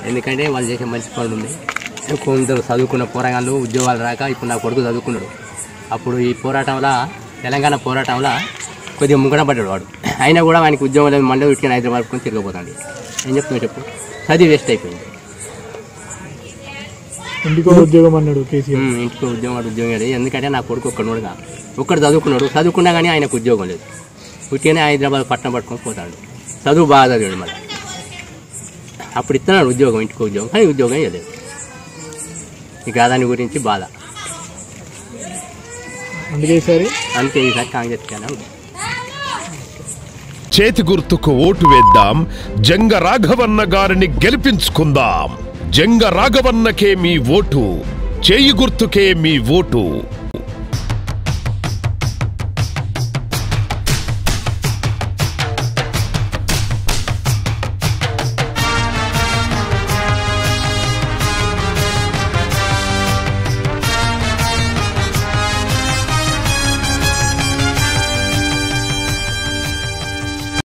ఎందుకంటే వాళ్ళు చేసే మంచి పనులు ఉంది కొందరు చదువుకున్న పోరాగాళ్ళు ఉద్యోగాలు రాక ఇప్పుడు నా కొడుకు చదువుకున్నాడు అప్పుడు ఈ పోరాటంలో తెలంగాణ పోరాటంలో కొద్దిగా ముంగడ పడ్డాడు వాడు అయినా కూడా వానికి ఉద్యోగం లేదు మళ్ళీ ఉట్టిన హైదరాబాద్ కొని తిరగపోతాడు ఏం చెప్తున్నా చెప్పు చదివి వేస్ట్ అయిపోయింది ఇంటికో ఉద్యోగం అన్నాడు కేసీఆర్ ఉమ్, ఇంటికి ఉద్యోగం వాడు ఉద్యోగం లేదు ఎందుకంటే నా కొడుకు ఒక్కడుగా ఒక్కడు చదువుకున్నాడు చదువుకున్నా కానీ ఆయనకు ఉద్యోగం లేదు పుట్టిగానే హైదరాబాద్ పట్టణం పట్టుకొని పోతాడు చదువు బాగా చదివాడు మళ్ళీ అప్పుడు ఇస్తున్నాడు ఉద్యోగం ఇంటికి ఉద్యోగం కానీ ఉద్యోగం ఇవ్వలేదు ఇక దాని గురించి బాధ అందుకే ఈసారి అందుకే ఈసారి కాంగ్రెస్ కానీ ఉంది చేతి గుర్తుకు ఓటు వేద్దాం జంగ రాఘవన్న గారిని గెలిపించుకుందాం జంగ రాఘవన్నకే మీ ఓటు చేయి గుర్తుకే మీ ఓటు